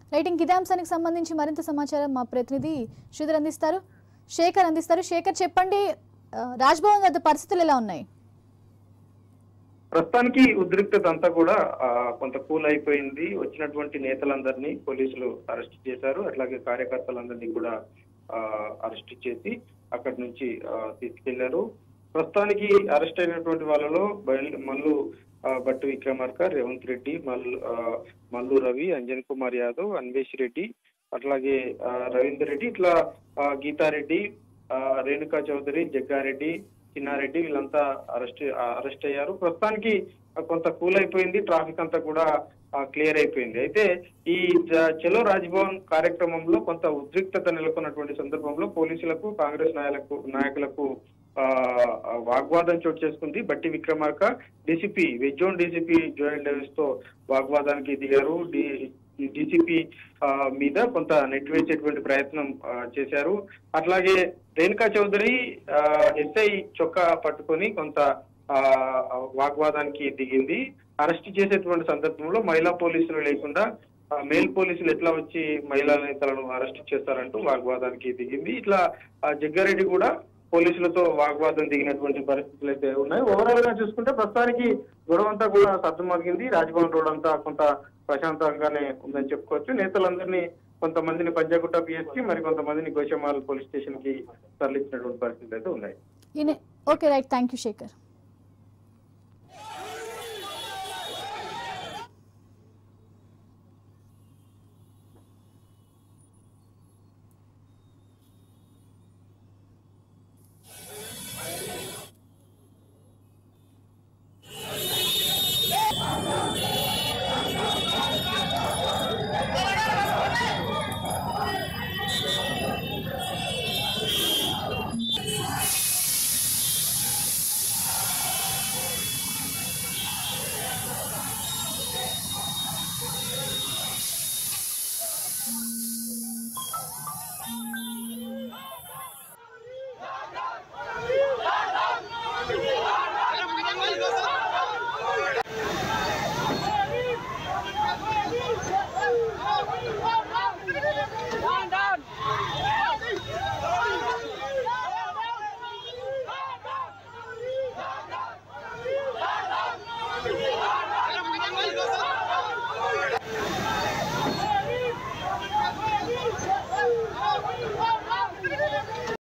writing ఇదే అంశానికి సంబంధించి మరింత సమాచారం మా ప్రతినిధి శ్రీధర్ అందిస్తారు శేఖర్ అందిస్తారు శేఖర్ చెప్పండి ఆ, రాజ్భవన్ వద్ద పరిస్థితులు ఎలా ఉన్నాయి ప్రస్తుతానికి ఉద్రిక్తత అంతా కూడా ఆ, కొంత కూల్ అయిపోయింది వచ్చినటువంటి నేతలందరినీ పోలీసులు అరెస్ట్ చేశారు అట్లాగే కార్యకర్తలందరినీ కూడా ఆ, అరెస్ట్ చేసి అక్కడి నుంచి ఆ, తీసుకెళ్లారు ప్రస్తుతానికి అరెస్ట్ అయినటువంటి వాళ్ళలో బయలు మల్లు ఆ, భట్టు విక్రమార్క రేవంత్ రెడ్డి మల్లు ఆ, మల్లు రవి అంజన్ కుమార్ యాదవ్ అన్వేష్ రెడ్డి అట్లాగే ఆ, రవీందర్ రెడ్డి ఇట్లా ఆ, గీతారెడ్డి ఆ, రేణుకా చౌదరి జగ్గారెడ్డి చిన్నారెడ్డి వీళ్ళంతా అరెస్ట్ అరెస్ట్ అయ్యారు ప్రస్తుతానికి కొంత కూల్ అయిపోయింది ట్రాఫిక్ అంతా కూడా క్లియర్ అయిపోయింది అయితే ఈ జ- చలో రాజ్భవన్ కార్యక్రమంలో కొంత ఉద్రిక్తత నెలకొన్నటువంటి సందర్భంలో పోలీసులకు కాంగ్రెస్ నాయకులకు నాయకులకు ఆ, వాగ్వాదం చోటు చేసుకుంది బట్టి విక్రమార్క డీసీపీ వెజ్జోన్ డీసీపీ జోయల్ డేవిస్ తో వాగ్వాదానికి దిగారు డీసీపీ మీద కొంత నెట్టివేసేటువంటి ప్రయత్నం ఆ, చేశారు అట్లాగే రేణుకా చౌదరి ఆ, ఎస్ఐ చొక్కా పట్టుకొని కొంత ఆ, వాగ్వాదానికి దిగింది అరెస్ట్ చేసేటువంటి సందర్భంలో మహిళా పోలీసులు లేకుండా ఆ, మేల్ పోలీసులు ఎట్లా వచ్చి మహిళా నేతలను అరెస్ట్ చేస్తారంటూ వాగ్వాదానికి దిగింది ఇట్లా ఆ, జగ్గారెడ్డి కూడా పోలీసులతో వాగ్వాదం దిగినటువంటి పరిస్థితులు అయితే ఉన్నాయి ఓవరాల్ గా చూసుకుంటే ప్రస్తుతానికి గొడవ అంతా కూడా సద్దుమగిగింది రాజ్భవన్ రోడ్ అంతా కొంత ప్రశాంతంగానే ఉందని చెప్పుకోవచ్చు నేతలందరినీ కొంతమందిని పంజాగుట్ట పిఎస్కి మరి కొంతమందిని గోషమాల్ పోలీస్ స్టేషన్ కి తరలించినటువంటి పరిస్థితులు అయితే ఉన్నాయి ఈయన okay right thank you Shekhar